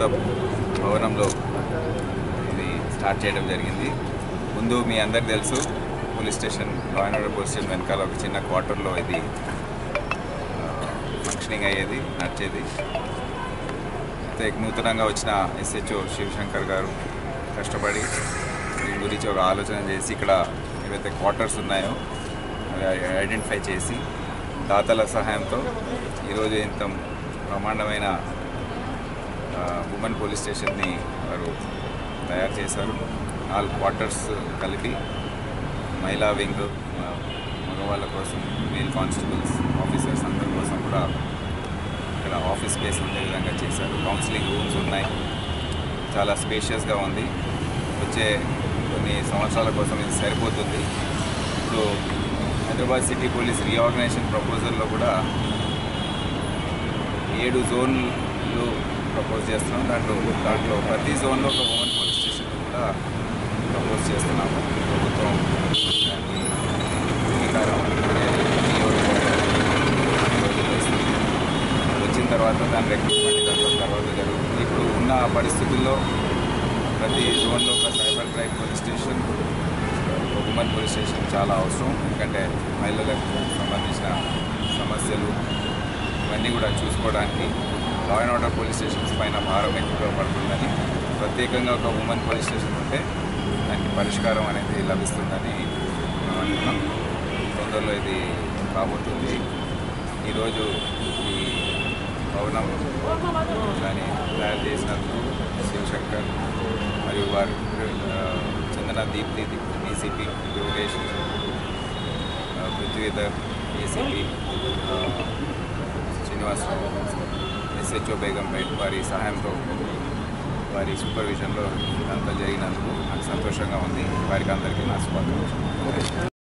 భవనంలో ఇది స్టార్ట్ చేయడం జరిగింది ముందు మీ అందరికి తెలుసు police station law and order police station వెనకాల ఒక చిన్న క్వార్టర్లో ఇది ఫంక్షనింగ్ అయ్యేది నడిచేది అయితే నూతనంగా వచ్చిన ఎస్హెచ్ఓ శివశంకర్ గారు కష్టపడి దీని గురించి ఒక ఆలోచన చేసి ఇక్కడ ఏవైతే క్వార్టర్స్ ఉన్నాయో అవి ఐడెంటిఫై చేసి దాతల సహాయంతో ఈరోజు ఇంత బ్రహ్మాండమైన ఉమెన్ పోలీస్ స్టేషన్ని వారు తయారు చేశారు నాలుగు క్వార్టర్స్ కలిపి మహిళా వింగ్ ఆ, మగవాళ్ళ కోసం మేల్ కానిస్టేబుల్స్ ఆఫీసర్స్ అందరి కోసం కూడా ఇక్కడ ఆఫీస్ స్పేస్ ఉండే విధంగా చేశారు కౌన్సిలింగ్ రూమ్స్ ఉన్నాయి చాలా స్పేషియస్గా ఉంది వచ్చే కొన్ని సంవత్సరాల కోసం ఇది సరిపోతుంది ఇప్పుడు హైదరాబాద్ సిటీ పోలీస్ రీఆర్గనైజేషన్ ప్రపోజల్లో కూడా ఏడు జోన్లు ప్రపోజ్ చేస్తున్నాం దాంట్లో దాంట్లో ప్రతి జోన్లో ఒక ఉమెన్ పోలీస్ స్టేషన్ కూడా ప్రపోజ్ చేస్తున్నాము ప్రభుత్వం దానికి అంగీకారం అనేది ఈ రోజుల్లో ఇస్తుంది. వచ్చిన తర్వాత దాని రిక్రూట్మెంట్ దాని తర్వాత జరుగుతుంది ఇప్పుడు ఉన్న పరిస్థితుల్లో ప్రతి జోన్లో ఒక సైబర్ క్రైమ్ పోలీస్ స్టేషన్ ఒక ఉమెన్ పోలీస్ స్టేషన్ చాలా అవసరం ఎందుకంటే మహిళలకు సంబంధించిన సమస్యలు ఇవన్నీ కూడా చూసుకోవడానికి law and order police stations పైన భారం ఎక్కువగా పడుతుందని ప్రత్యేకంగా ఒక ఉమెన్ పోలీస్ స్టేషన్ ఉంటే దానికి పరిష్కారం అనేది లభిస్తుందని మనం అంటున్నాం తొందరలో ఇది కాబోతుంది ఈరోజు ఈ భవనం దాన్ని తయారు చేసినందుకు శివశంకర్ మరియు వారి ఆ, చందన దీప్తి డీసీపీ యోగేష్ ఆ, పృథ్వీధర్ ఏసీపీ శ్రీనివాసరావు ఎస్హెచ్ఓ బేగంపేట్ వారి సహాయంతో వారి సూపర్విజన్లో ఇదంతా జరిగినందుకు నాకు సంతోషంగా ఉంది వారికి అందరికీ నా శుభాకాంక్షలు